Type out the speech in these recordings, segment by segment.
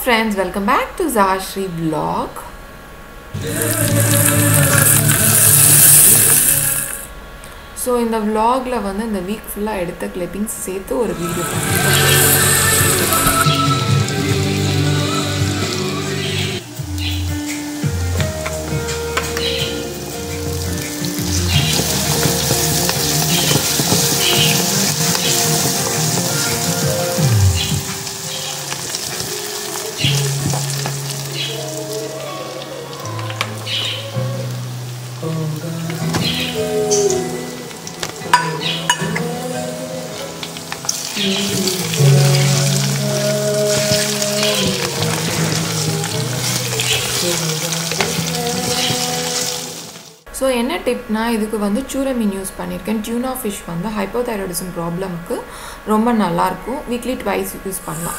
friends, welcome back to Zashri vlog. So இந்த vlogல வந்து இந்த வீக் ஃபுல்லாக எடுத்த கிளிப்பிங்ஸ் சேர்த்து ஒரு வீடியோ ஸோ என்ன டிப்னா இதுக்கு வந்து சூர மீன் யூஸ் பண்ணியிருக்கேன் டியூனா ஃபிஷ் வந்து ஹைப்போதைராய்டிசம் ப்ராப்ளம்க்கு ரொம்ப நல்லாயிருக்கும் வீக்லி ட்வைஸ் யூஸ் பண்ணலாம்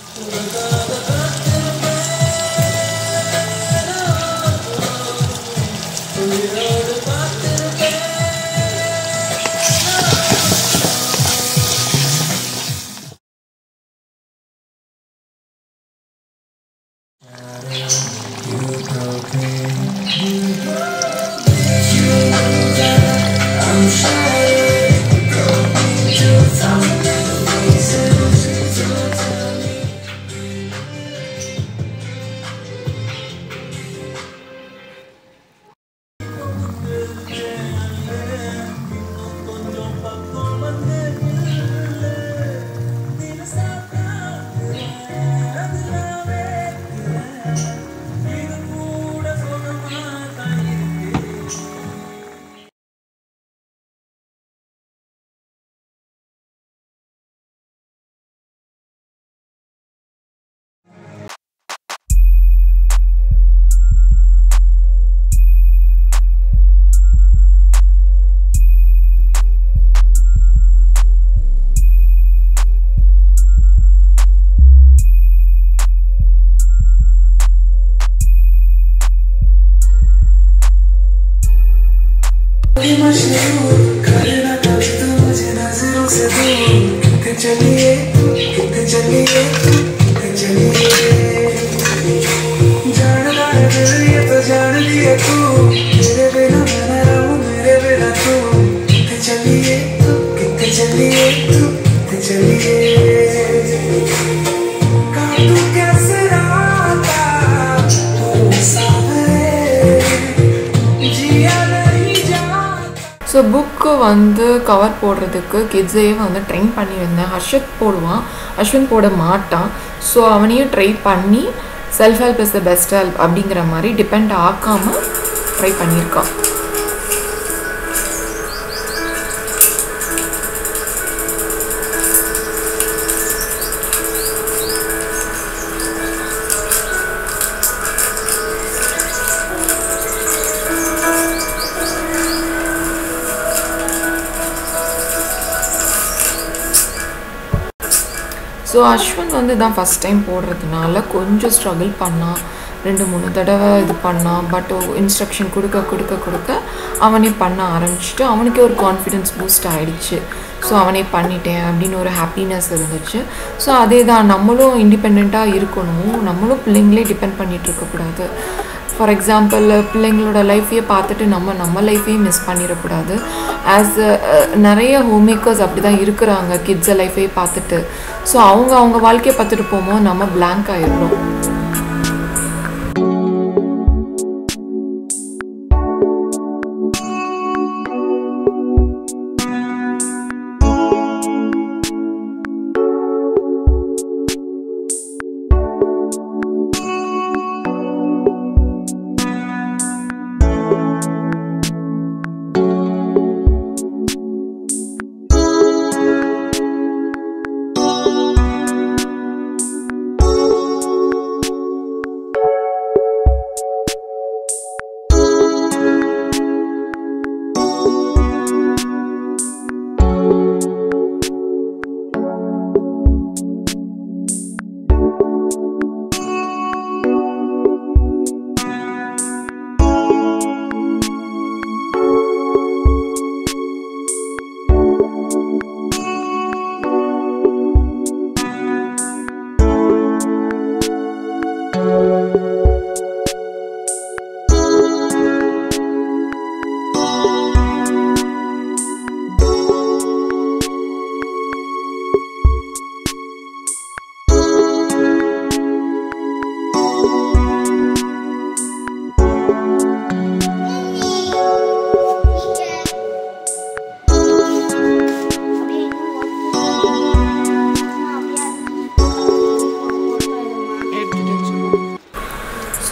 चलिए कितने चलिए कितने चलिए जानना है दिल ये तो जान लिया तू मेरे बिना मैं न रहूं मेरे बिना तू कितने चलिए कितने चलिए तू कितने चलिए काटू कैसे राता तू सावरे जिया नहीं जाता ஸோ புக்கு வந்து கவர் போடுறதுக்கு கிட்ஸையே வந்து ட்ரெயின் பண்ணியிருந்தேன் ஹர்ஷத் போடுவான் அஸ்வின் போட மாட்டான் ஸோ அவனையும் ட்ரை பண்ணி self help is the best help அப்படிங்கிற மாதிரி டிபெண்ட் ஆக்காமல் ட்ரை பண்ணியிருக்கான் ஸோ அஸ்வின் வந்து தான் ஃபஸ்ட் டைம் போடுறதுனால கொஞ்சம் ஸ்ட்ரகிள் பண்ணான் ரெண்டு மூணு தடவை இது பண்ணான் பட் இன்ஸ்ட்ரக்ஷன் கொடுக்க கொடுக்க கொடுக்க அவனே பண்ண ஆரம்பிச்சுட்டு அவனுக்கே ஒரு கான்ஃபிடென்ஸ் பூஸ்ட் ஆகிடுச்சு ஸோ அவனே பண்ணிட்டேன் அப்படின்னு ஒரு ஹாப்பினஸ் இருந்துச்சு ஸோ அதே தான் நம்மளும் இண்டிபெண்ட்டாக இருக்கணும் நம்மளும் பிள்ளைங்களே டிபெண்ட் பண்ணிகிட்டு இருக்கக்கூடாது ஃபார் எக்ஸாம்பிள் பிள்ளைங்களோட லைஃப்பையே பார்த்துட்டு நம்ம நம்ம லைஃப்பையும் மிஸ் பண்ணிடக்கூடாது ஆஸ் நிறைய ஹோம் மேக்கர்ஸ் அப்படி தான் இருக்கிறாங்க கிட்ஸை லைஃபையே பார்த்துட்டு ஸோ அவங்க அவங்க வாழ்க்கையை பார்த்துட்டு போகும்போது நம்ம blank ஆயிடுறோம்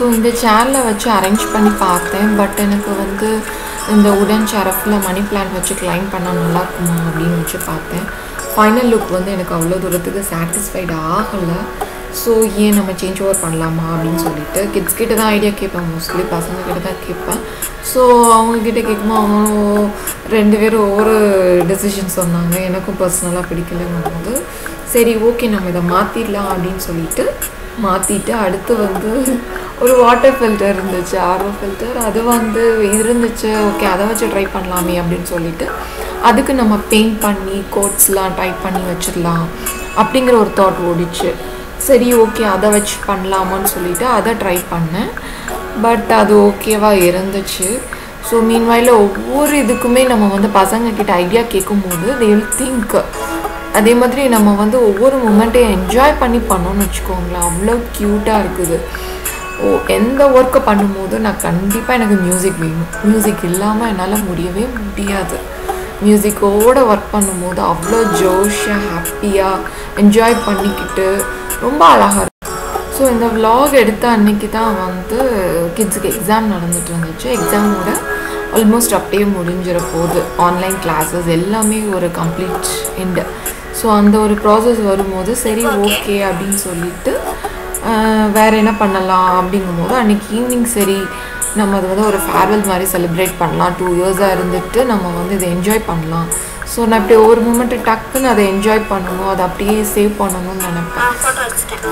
ஸோ இந்த சேரில் வச்சு அரேஞ்ச் பண்ணி பார்த்தேன் பட் எனக்கு வந்து இந்த உடன் சேரை ஃபுல்லாக மணி பிளான்ட் வச்சு கிளைம் பண்ணால் நல்லா இருக்குமா அப்படின்னு வச்சு பார்த்தேன் ஃபைனல் லுக் வந்து எனக்கு அவ்வளோ தூரத்துக்கு சாட்டிஸ்ஃபைட் ஆகலை ஸோ ஏன் நம்ம சேஞ்ச் ஓவர் பண்ணலாமா அப்படின்னு சொல்லிட்டு கிட்ஸ் கிட்ட தான் ஐடியா கேட்பேன் மோஸ்ட்லி பசங்க கிட்ட தான் கேட்பேன் ஸோ அவங்கக்கிட்ட கேட்கும்போது அவங்க ரெண்டு பேரும் ஒவ்வொரு டெசிஷன் சொன்னாங்க எனக்கும் பர்சனலாக பிடிக்கலங்கும் போது சரி ஓகே நம்ம இதை மாற்றிடலாம் அப்படின்னு சொல்லிட்டு மாற்றிட்டு அடுத்து வந்து ஒரு வாட்டர் ஃபில்டர் இருந்துச்சு ஆர்ஓ ஃபில்டர் அது வந்து இருந்துச்சு ஓகே அதை வச்சு ட்ரை பண்ணலாமே அப்படின்னு சொல்லிட்டு அதுக்கு நம்ம பெயிண்ட் பண்ணி கோட்ஸ்லாம் டைப் பண்ணி வச்சிடலாம் அப்படிங்கிற ஒரு தாட் ஓடிச்சு சரி ஓகே அதை வச்சு பண்ணலாமான்னு சொல்லிட்டு அதை ட்ரை பண்ணேன் பட் அது ஓகேவாக இருந்துச்சு ஸோ மீன்வாயில் ஒவ்வொரு இதுக்குமே நம்ம வந்து பசங்க கிட்ட ஐடியா கேட்கும்போது they will திங்க் அதே மாதிரி நம்ம வந்து ஒவ்வொரு மூமெண்ட்டையும் என்ஜாய் பண்ணி பண்ணோம்னு வச்சுக்கோங்களேன் அவ்வளோ க்யூட்டாக இருக்குது ஓ எந்த ஒர்க்கை பண்ணும்போது நான் கண்டிப்பாக எனக்கு மியூசிக் வேணும் மியூசிக் இல்லாமல் என்னால் முடியவே முடியாது மியூசிக்கோட ஒர்க் பண்ணும்போது அவ்வளோ ஜோஷாக ஹாப்பியாக என்ஜாய் பண்ணிக்கிட்டு ரொம்ப அழகாக இருக்கும் ஸோ இந்த vlog எடுத்த அன்னைக்கு தான் வந்து கிட்ஸுக்கு எக்ஸாம் நடந்துட்டு இருந்துச்சு எக்ஸாமோட ஆல்மோஸ்ட் அப்படியே முடிஞ்சிட போகுது ஆன்லைன் கிளாஸஸ் எல்லாமே ஒரு கம்ப்ளீட் எண்டு ஸோ அந்த ஒரு ப்ராசஸ் வரும்போது சரி ஓகே அப்படின்னு சொல்லிட்டு ஆஹ், வேற என்ன பண்ணலாம் அப்படிங்கும்போது அன்னைக்கு ஈவினிங் சரி நம்ம அது வந்து ஒரு ஃபேர்வெல் மாதிரி செலிப்ரேட் பண்ணலாம் டூ இயர்ஸாக இருந்துட்டு நம்ம வந்து இதை என்ஜாய் பண்ணலாம் ஸோ நான் இப்படி ஒரு மூமெண்ட்டு டக்குன்னு அதை என்ஜாய் பண்ணணும் அதை அப்படியே சேவ் பண்ணணும்னு நினைப்பேன் நான் ஃபோட்டோ வச்சுட்டேன்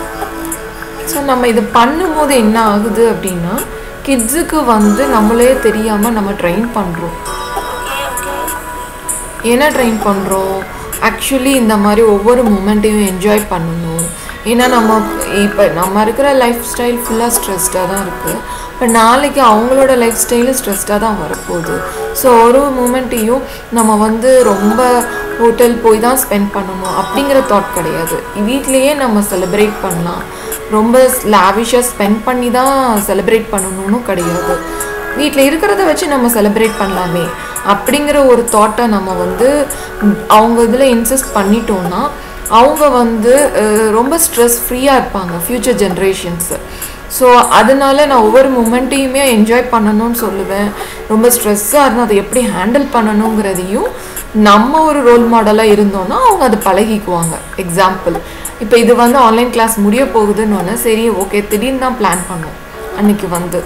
ஸோ நம்ம இது பண்ணும்போது என்ன ஆகுது அப்படின்னா கிட்ஸுக்கு வந்து நம்மளே தெரியாமல் நம்ம ட்ரெயின் பண்ணுறோம் ஓகே ஓகே என்ன ட்ரெயின் பண்ணுறோம் ஆக்சுவலி இந்த மாதிரி ஒவ்வொரு மூமெண்ட்டையும் என்ஜாய் பண்ணணும் ஏன்னா நம்ம இப்போ நம்ம இருக்கிற லைஃப் ஸ்டைல் ஃபுல்லாக ஸ்ட்ரெஸ்டாக தான் இருக்குது இப்போ நாளைக்கு அவங்களோட லைஃப் ஸ்டைலு ஸ்ட்ரெஸ்டாக தான் வரப்போகுது ஸோ ஒரு மூமெண்ட்டையும் நம்ம வந்து ரொம்ப ஹோட்டல் போய் தான் ஸ்பெண்ட் பண்ணணும் அப்படிங்கிற தாட் கிடையாது வீட்லேயே நம்ம செலிப்ரேட் பண்ணலாம் ரொம்ப லாவிஷாக ஸ்பெண்ட் பண்ணி தான் செலிப்ரேட் பண்ணணும்னு கிடையாது வீட்டில் இருக்கிறத வச்சு நம்ம செலிப்ரேட் பண்ணலாமே அப்படிங்கிற ஒரு தாட்டை நம்ம வந்து ம், அவங்க இதில் இன்சிஸ்ட் பண்ணிட்டோம்னா அவங்க வந்து அஹ், ரொம்ப ஸ்ட்ரெஸ் ஃப்ரீயாக இருப்பாங்க ஃப்யூச்சர் ஜென்ரேஷன்ஸு ஸோ அதனால நான் ஒவ்வொரு மூமெண்ட்டையுமே என்ஜாய் பண்ணணும்னு சொல்லுவேன் ரொம்ப ஸ்ட்ரெஸ்ஸாக இருந்தால் அதை எப்படி ஹேண்டில் பண்ணணுங்கிறதையும் நம்ம ஒரு ரோல் மாடலாக இருந்தோம்னா அவங்க அதை பழகிக்குவாங்க எக்ஸாம்பிள் இப்போ இது வந்து ஆன்லைன் கிளாஸ் முடிய போகுதுன்னு ஒன்று சரி ஓகே திடீர்னு தான் பிளான் பண்ணோம் அன்னைக்கு வந்து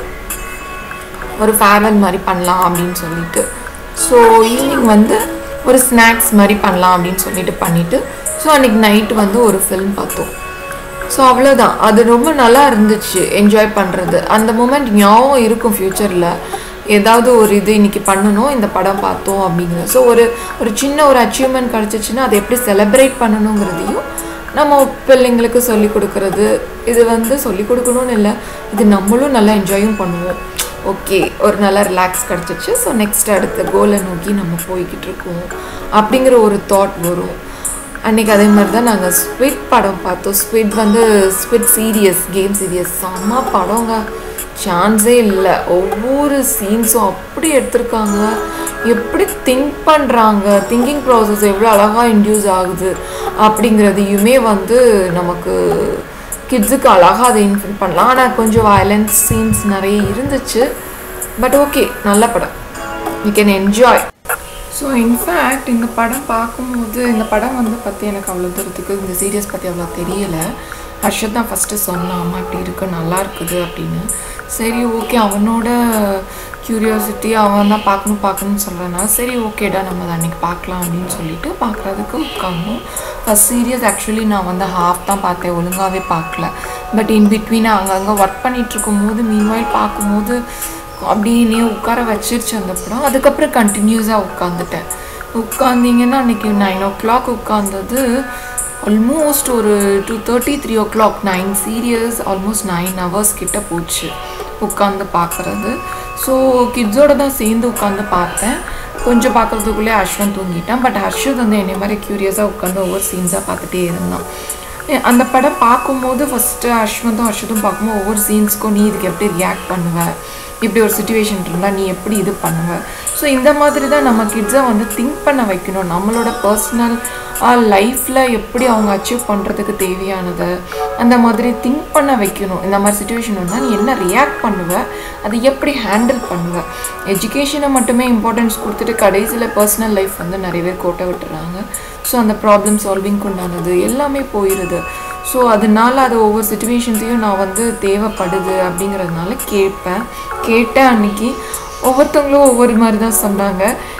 ஒரு ஃபேர்வெல் மாதிரி பண்ணலாம் அப்படின்னு சொல்லிட்டு ஸோ ஈவினிங் வந்து ஒரு ஸ்நாக்ஸ் மாதிரி பண்ணலாம் அப்படின்னு சொல்லிட்டு பண்ணிட்டு ஸோ அன்னைக்கு நைட்டு வந்து ஒரு ஃபிலிம் பார்த்தோம் ஸோ அவ்வளோதான் அது ரொம்ப நல்லா இருந்துச்சு என்ஜாய் பண்ணுறது அந்த மூமெண்ட் ஞாபகம் இருக்கும் ஃப்யூச்சரில் ஏதாவது ஒரு இது இன்னைக்கு பண்ணணும் இந்த படம் பார்த்தோம் அப்படிங்கிறது ஸோ ஒரு ஒரு சின்ன ஒரு அச்சீவ்மெண்ட் கிடச்சிச்சின்னா அதை எப்படி செலிப்ரேட் பண்ணணுங்கிறதையும் நம்ம பிள்ளைங்களுக்கு சொல்லி கொடுக்கறது இது வந்து சொல்லி கொடுக்கணும்னு இல்லை இது நம்மளும் நல்லா என்ஜாயும் பண்ணுவோம் ஓகே ஒரு நல்ல ரிலாக்ஸ் கிடச்சிச்சு ஸோ நெக்ஸ்ட் அடுத்த கோலை நோக்கி நம்ம போய்கிட்டு இருக்கோம் அப்படிங்கிற ஒரு தாட் வரும் அன்னைக்கு அதே மாதிரி தான் நாங்கள் ஸ்குவிட் படம் பார்த்தோம் ஸ்குவிட் வந்து ஸ்குவிட் சீரியஸ் கேம் சீரியஸ் செம்ம படங்க சான்ஸே இல்லை ஒவ்வொரு சீன்ஸும் அப்படி எடுத்திருக்காங்க எப்படி திங்க் பண்ணுறாங்க திங்கிங் ப்ராசஸ் எவ்வளோ அழகாக இன்டியூஸ் ஆகுது அப்படிங்கிறதையுமே வந்து நமக்கு கிட்ஸுக்கு அழகாக அதை இன்ஃபில் பண்ணலாம் ஆனால் கொஞ்சம் வயலன்ஸ் சீன்ஸ் நிறைய இருந்துச்சு பட் ஓகே நல்ல படம் you can enjoy so in fact இந்த படம் பார்க்கும்போது இந்த படம் வந்து பற்றி எனக்கு அவ்வளோ தூரத்துக்கு இந்த சீரியஸ் பற்றி அவ்வளோ தெரியலை ஹர்ஷத் தான் ஃபஸ்ட்டு சொன்னான் அம்மா இப்படி இருக்கு நல்லா இருக்குது அப்படின்னு சரி ஓகே அவனோட க்யூரியாசிட்டி அவன் தான் பார்க்கணும் பார்க்கணும்னு சொல்கிறனால சரி ஓகேடா நம்ம அதை அன்றைக்கி பார்க்கலாம் அப்படின்னு சொல்லிட்டு பார்க்குறதுக்கு உட்காந்தோம் ஃபஸ்ட் சீரியஸ் ஆக்சுவலி நான் வந்து ஹாஃப் தான் பார்த்தேன் ஒழுங்காகவே பார்க்கல பட் இன் பிட்வீன் அங்கங்கே ஒர்க் பண்ணிகிட்டு இருக்கும்போது மீன்வாயில் பார்க்கும்போது அப்படியே உட்கார வச்சிருச்சு அந்த படம் அதுக்கப்புறம் கண்டினியூஸாக உட்காந்துட்டேன் உட்காந்திங்கன்னா அன்றைக்கி நைன் ஓ கிளாக் உட்காந்தது ஆல்மோஸ்ட் ஒரு two thirty three o'clock nine series almost nine hours கிட்ட போச்சு உட்காந்து பார்க்குறது ஸோ கிட்ஸோட தான் சேர்ந்து உட்காந்து பார்த்தேன் கொஞ்சம் பார்க்குறதுக்குள்ளே அஸ்வந்த் தூங்கிட்டான் பட் ஹர்ஷத் வந்து என்னை மாதிரி க்யூரியஸாக உட்காந்து ஒவ்வொரு சீன்ஸாக பார்த்துட்டே இருந்தான் எ- அந்த படம் பார்க்கும்போது ஃபஸ்ட்டு அஸ்வந்தும் ஹர்ஷத்தும் பார்க்கும்போது ஒவ்வொரு சீன்ஸ்க்கும் நீ இதுக்கு எப்படி ரியாக்ட் பண்ணுவ இப்படி ஒரு சுச்சுவேஷன் இருந்தால் நீ எப்படி இது பண்ணுவ ஸோ இந்த மாதிரி தான் நம்ம கிட்ஸை வந்து திங்க் பண்ண வைக்கணும் நம்மளோட பர்சனல் லைஃப்பில் எப்படி அவங்க அச்சீவ் பண்ணுறதுக்கு தேவையானது அந்த மாதிரி திங்க் பண்ண வைக்கணும் இந்த மாதிரி சுச்சுவேஷன் வந்தால் நீ என்ன ரியாக்ட் பண்ணுவ அதை எப்படி ஹேண்டில் பண்ணுவ எஜுகேஷனை மட்டுமே இம்பார்ட்டன்ஸ் கொடுத்துட்டு கடைசியில் பர்சனல் லைஃப் வந்து நிறைய பேர் கோட்டை விட்டுறாங்க ஸோ அந்த ப்ராப்ளம் சால்விங்க்கு உண்டானது எல்லாமே போயிடுது ஸோ அதனால அது ஒவ்வொரு சுச்சுவேஷன்ஸையும் நான் வந்து தேவைப்படுது அப்படிங்கிறதுனால கேட்பேன் கேட்டேன் அன்னைக்கு ஒவ்வொருத்தவங்களும் ஒவ்வொரு மாதிரி தான் சொன்னாங்க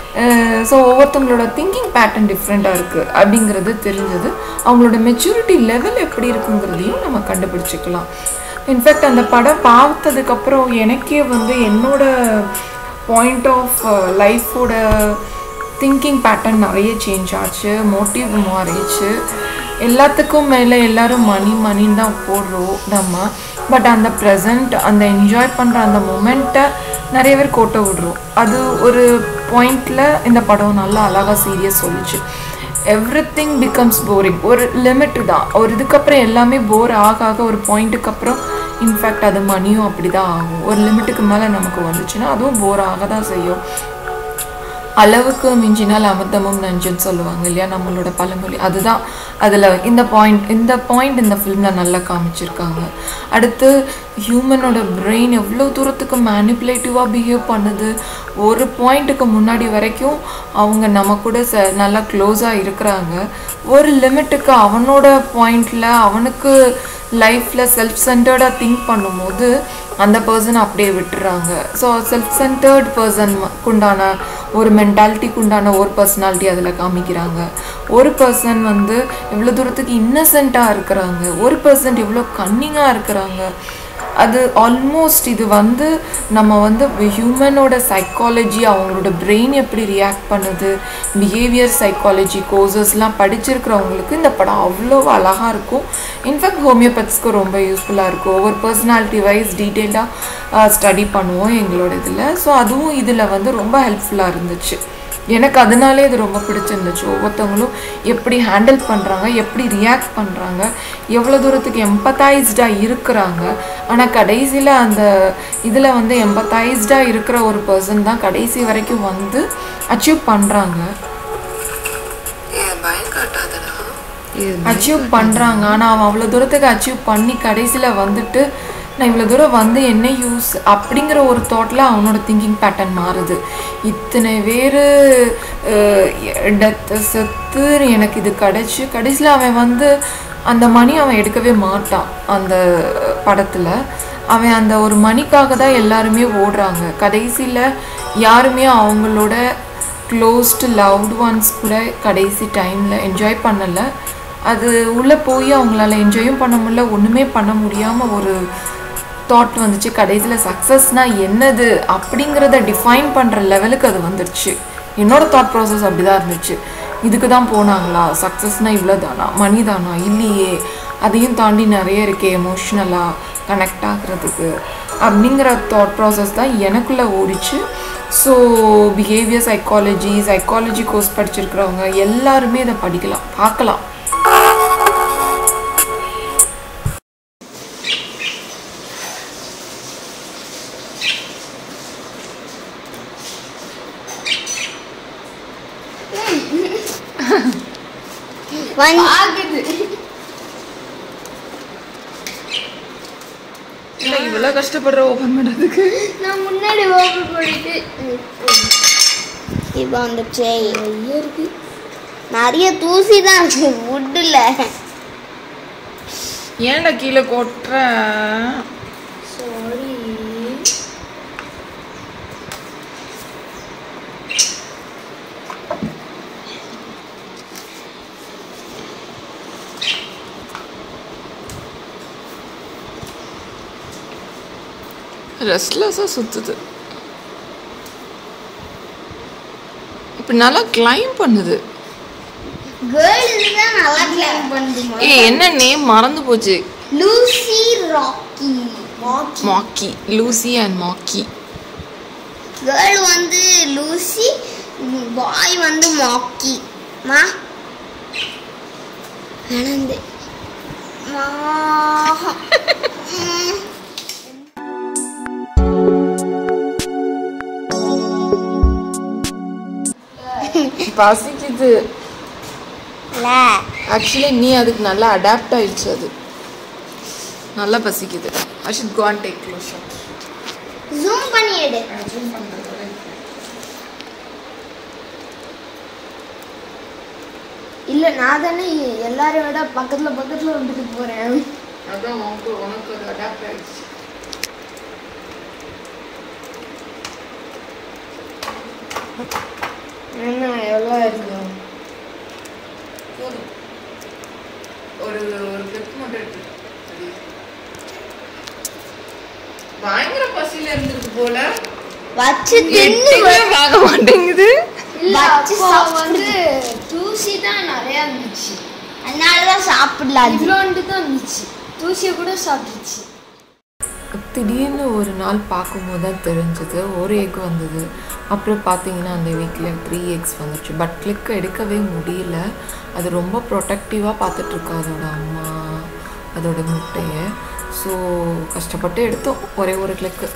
ஸோ ஒவ்வொருத்தவங்களோட திங்கிங் பேட்டர்ன் டிஃப்ரெண்ட்டாக இருக்குது அப்படிங்கிறது தெரிஞ்சது அவங்களோட மெச்சூரிட்டி லெவல் எப்படி இருக்குங்கிறதையும் நம்ம கண்டுபிடிச்சிக்கலாம் இன்ஃபேக்ட் அந்த படம் பார்த்ததுக்கப்புறம் எனக்கே வந்து என்னோட பாயிண்ட் ஆஃப் லைஃபோட திங்கிங் பேட்டர்ன் நிறைய சேஞ்ச் ஆச்சு மோட்டிவ் மாறிடுச்சு எல்லாத்துக்கும் மேலே எல்லாரும் மணி மணின்னு தான் போடுறோம் நம்ம பட் அந்த ப்ரெசண்ட் அந்த என்ஜாய் பண்ணுற அந்த மொமெண்ட்டை நிறைய பேர் கோட்டை விடுறோம் அது ஒரு பாயிண்டில் இந்த படம் நல்லா அழகாக சீரியஸ் சொல்லிச்சு எவ்ரி திங் பிகம்ஸ் போரிங் ஒரு லிமிட் தான் ஒரு இதுக்கப்புறம் எல்லாமே போர் ஆக ஆக ஒரு பாயிண்ட்டுக்கு அப்புறம் இன்ஃபேக்ட் அது மணியும் அப்படி தான் ஆகும் ஒரு லிமிட்டுக்கு மேலே நமக்கு வந்துச்சுன்னா அதுவும் போர் ஆக தான் செய்யும் அளவுக்கு மிஞ்சினால் அமிர்தமும் நஞ்சுன்னு சொல்லுவாங்க இல்லையா நம்மளோட பழமொழி அதுதான் அதில் இந்த பாயிண்ட் இந்த பாயிண்ட் இந்த ஃபிலிமில் நல்லா காமிச்சிருக்காங்க அடுத்து ஹியூமனோட பிரெயின் எவ்வளோ தூரத்துக்கு மேனிப்புலேட்டிவாக பிஹேவ் பண்ணுது ஒரு பாயிண்ட்டுக்கு முன்னாடி வரைக்கும் அவங்க நம்ம கூட ச நல்லா க்ளோஸாக இருக்கிறாங்க ஒரு லிமிட்டுக்கு அவனோட பாயிண்டில் அவனுக்கு லைஃப்பில் செல்ஃப் சென்டர்டாக திங்க் பண்ணும்போது அந்த பர்சன் அப்படியே விட்டுறாங்க ஸோ செல்ஃப் சென்டர்ட் பர்சனுக்குண்டான ஒரு மென்டாலிட்டிக்கு உண்டான ஒரு பர்சனாலிட்டி அதில் காமிக்கிறாங்க ஒரு பர்சன் வந்து எவ்வளோ தூரத்துக்கு இன்னசென்ட்டாக இருக்கிறாங்க ஒரு பர்சன்ட் எவ்வளோ கன்னிங்காக இருக்கிறாங்க அது ஆல்மோஸ்ட் இது வந்து நம்ம வந்து ஹியூமனோட சைக்காலஜி அவங்களோட பிரெயின் எப்படி ரியாக்ட் பண்ணுது பிஹேவியர் சைக்காலஜி கோர்சஸ்லாம் படிச்சிருக்கிறவங்களுக்கு இந்த படம் அவ்வளோ அழகாக இருக்கும் இன்ஃபேக்ட் ஹோமியோபதிஸ்க்கு ரொம்ப யூஸ்ஃபுல்லாக இருக்கும் ஒவ்வொரு பர்சனாலிட்டி வைஸ் டீட்டெயிலாக ஸ்டடி பண்ணுவோம் எங்களோட இதில் ஸோ அதுவும் இதில் வந்து ரொம்ப ஹெல்ப்ஃபுல்லாக இருந்துச்சு எனக்கு அதனாலே இது ரொம்ப பிடிச்சிருந்துச்சு ஒவ்வொருத்தவங்களும் எப்படி ஹேண்டில் பண்ணுறாங்க எப்படி ரியாக்ட் பண்ணுறாங்க எவ்வளோ தூரத்துக்கு எம்பத்தைஸ்டாக இருக்கிறாங்க ஆனால் கடைசியில் அந்த இதில் வந்து எம்பத்தைஸ்டாக இருக்கிற ஒரு பர்சன் தான் கடைசி வரைக்கும் வந்து அச்சீவ் பண்ணுறாங்க ஏன் பயம் காட்டாதடா அச்சீவ் பண்ணுறாங்க ஆனால் அவன் அவ்வளோ தூரத்துக்கு அச்சீவ் பண்ணி கடைசியில் வந்துட்டு நான் இவ்வளோ தூரம் வந்து என்ன யூஸ் அப்படிங்கிற ஒரு தாட்டில் அவனோட திங்கிங் பேட்டர்ன் மாறுது இத்தனை பேர் டெத்து செத்து எனக்கு இது கிடச்சி கடைசியில் அவன் வந்து அந்த மணி அவன் எடுக்கவே மாட்டான் அந்த படத்தில் அவன் அந்த ஒரு மணிக்காக தான் எல்லாருமே ஓடுறாங்க கடைசியில் யாருமே அவங்களோட க்ளோஸ்டு லவ்டு ஒன்ஸ் கூட கடைசி டைமில் என்ஜாய் பண்ணலை அது உள்ளே போய் அவங்களால என்ஜாயும் பண்ண முடியல ஒன்றுமே பண்ண முடியாமல் ஒரு தாட் வந்துச்சு கடைசியில் சக்ஸஸ்னால் என்னது அப்படிங்கிறத டிஃபைன் பண்ணுற லெவலுக்கு அது வந்துடுச்சு என்னோட தாட் ப்ராசஸ் அப்படி தான் இருந்துச்சு இதுக்கு தான் போனாங்களா சக்ஸஸ்னால் இவ்வளோ தானா மணி தானா இல்லையே அதையும் தாண்டி நிறைய இருக்கே எமோஷ்னலாக கனெக்ட் ஆகுறதுக்கு அப்படிங்கிற தாட் ப்ராசஸ் தான் எனக்குள்ளே ஓடிச்சு so behaviour psychology psychology course படிச்சிருக்கிறவங்க எல்லாருமே இதை படிக்கலாம் பார்க்கலாம் ஆகுது இவ்வளோ கஷ்டப்படுற ஓப்பன் பண்ணுறதுக்கு நான் முன்னாடி ஓப்பன் பண்ணிட்டு இப்போ வந்துச்சு இருக்கு நிறைய தூசி தான் இருக்கு வுட்டில் ஏன்டா கீழே கொட்டுற சாரி ரெஸ்ட்லெஸ்ஸாக சுற்றுது இப்போ நல்லா கிளைம் பண்ணுது கேர்ள் இதுதான் நல்லா கிளைம் பண்ணுது ஏ என்ன நேம் மறந்து போச்சு Lucy Rocky Maggie Maggie Lucy and Maggie girl வந்து லூசி பாய் வந்து மாக்கி மா வேணாந்து மா ம். பசிக்குது இல்லை ஆக்சுவலி நீ அதுக்கு நல்லா அடாப்ட் ஆயிடுச்சு அது நல்லா பசிக்குது I should go and take close zoom பண்ணி எடு இல்லை நான் தானே எல்லாரையும் விட பக்கத்தில் பக்கத்தில் வந்துட்டு போகிறேன் அதான் உனக்கு உனக்கு அது அடாப்ட் ஆயிடுச்சு என்ன எவ்வளோ இருக்கு போதும் ஒரு ஒரு கிளிப் மட்டும் எடுத்து சரி. பயங்கர பசியில இருந்திருக்கு போல வச்சு தின்னு எட்டுமே வாங்க மாட்டேங்குது வச்சு வந்து தூசி தான் நிறையா இருந்துச்சு அதனால தான் சாப்பிடலாம் இவ்வளோண்டு தான் இருந்துச்சு தூசியை கூட சாப்பிட்டுச்சு திடீர்னு ஒரு நாள் பார்க்கும்போது தான் தெரிஞ்சது ஒரு எக் வந்தது அப்புறம் பார்த்தீங்கன்னா அந்த வீக்கில் த்ரீ எக்ஸ் வந்துச்சு பட் கிளிக் எடுக்கவே முடியல அது ரொம்ப ப்ரொடெக்டிவாக பார்த்துட்ருக்கா அதோட அம்மா அதோட முட்டையை ஸோ கஷ்டப்பட்டு எடுத்தோம் ஒரே ஒரு கிளிக்கு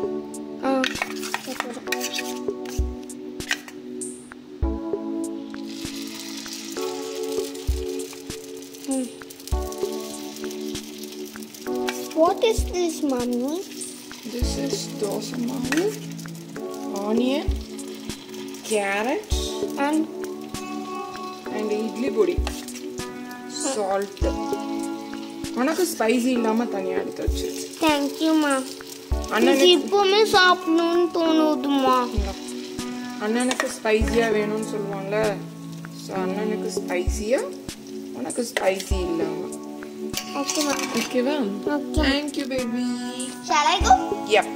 What is this, mommy? This is dosa மாவு onion carrot And and idli பொடி சால்ட்டு உனக்கு ஸ்பைசி இல்லாமல் தனியாக எடுத்து வச்சிருக்கு thank you, mom. அண்ணனுக்கு இப்பவுமே சாப்பிடணும்னு தோணுதுமா இந்தா. அண்ணனுக்கு ஸ்பைசியாக வேணும்னு சொல்லுவாங்கல்ல ஸோ அண்ணனுக்கு ஸ்பைசியாக உனக்கு ஸ்பைசி இல்லாமல் ஓகே மா ஓகேவா Okay. Thank you baby Shall I go? எப்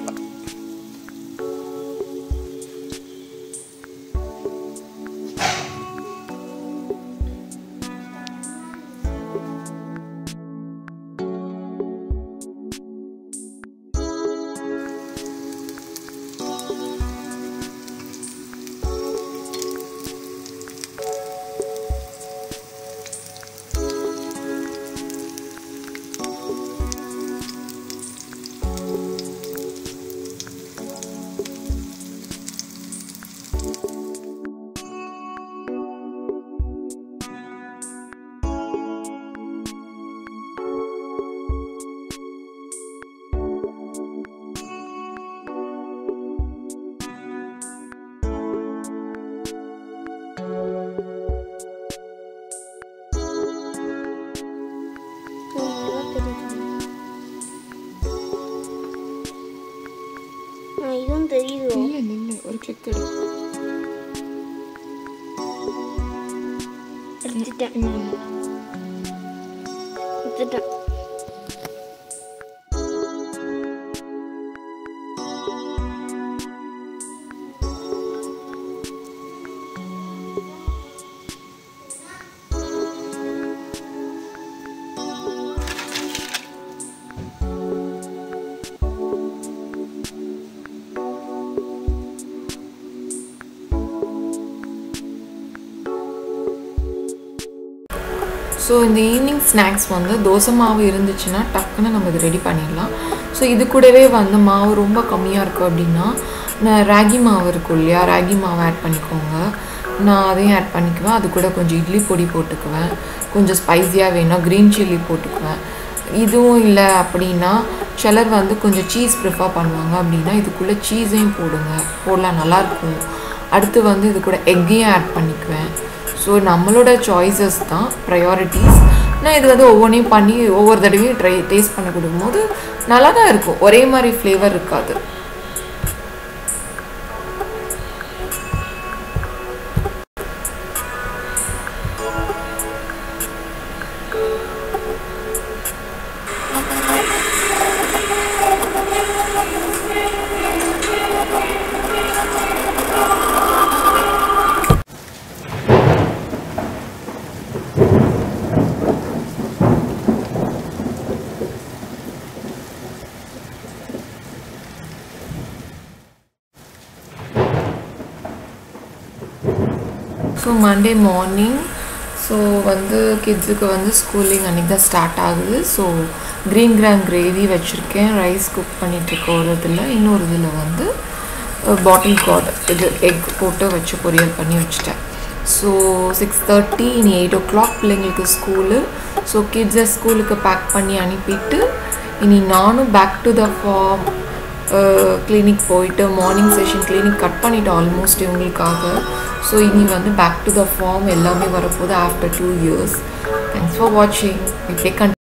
இதுவும் தெரியுது இல்லை நில்லு ஒரு கிளிக் எடு எடுத்துட்டேன் இன்னொன்று எடுத்துட்டேன் ஸோ இந்த ஈவினிங் ஸ்நாக்ஸ் வந்து தோசை மாவு இருந்துச்சுன்னா டக்குன்னு நம்ம இது ரெடி பண்ணிடலாம் ஸோ இது கூடவே வந்து மாவு ரொம்ப கம்மியாக இருக்குது அப்படின்னா நான் ராகி மாவு இருக்கும் இல்லையா ராகி மாவு ஆட் பண்ணிக்கோங்க நான் அதையும் ஆட் பண்ணிக்குவேன் அது கூட கொஞ்சம் இட்லி பொடி போட்டுக்குவேன் கொஞ்சம் ஸ்பைஸியாக வேணும் க்ரீன் சில்லி போட்டுக்குவேன் இதுவும் இல்லை அப்படின்னா சிலர் வந்து கொஞ்சம் சீஸ் ப்ரிஃபர் பண்ணுவாங்க அப்படின்னா இதுக்குள்ளே சீஸையும் போடுங்க போடலாம் நல்லாயிருக்கும் அடுத்து வந்து இது கூட எக்கையும் ஆட் பண்ணிக்குவேன் ஸோ நம்மளோட சாய்ஸஸ் தான் ப்ரையாரிட்டிஸ் நான் இது வந்து ஒவ்வொன்றையும் பண்ணி ஒவ்வொரு தடவையும் ட்ரை டேஸ்ட் பண்ண கொடுக்கும்போது நல்லா தான் இருக்கும் ஒரே மாதிரி ஃப்ளேவர் இருக்காது ஸோ மண்டே மார்னிங் ஸோ வந்து கிட்ஸுக்கு வந்து ஸ்கூலிங் அன்றைக்கி தான் ஸ்டார்ட் ஆகுது ஸோ க்ரீன் கிராம் கிரேவி வச்சுருக்கேன் ரைஸ் குக் பண்ணிகிட்ருக்க ஒரு இதில் இன்னொரு இதில் வந்து பாட்டில் கார்டு இது எக் போட்டு வச்சு பொரியல் பண்ணி வச்சுட்டேன் ஸோ சிக்ஸ் தேர்ட்டி இனி எயிட் ஓ கிளாக் பிள்ளைங்களுக்கு ஸ்கூலு ஸோ கிட்ஸை ஸ்கூலுக்கு பேக் பண்ணி அனுப்பிட்டு இனி நானும் back to the farm clinic போயிட்டு மார்னிங் செஷன் கிளினிக் கட் பண்ணிட்டோம் ஆல்மோஸ்ட் இவங்களுக்காக ஸோ இனி வந்து பேக் டு த ஃபார்ம் எல்லாமே வரப்போகுது after two years thanks for வாட்சிங் இப்படியே கன்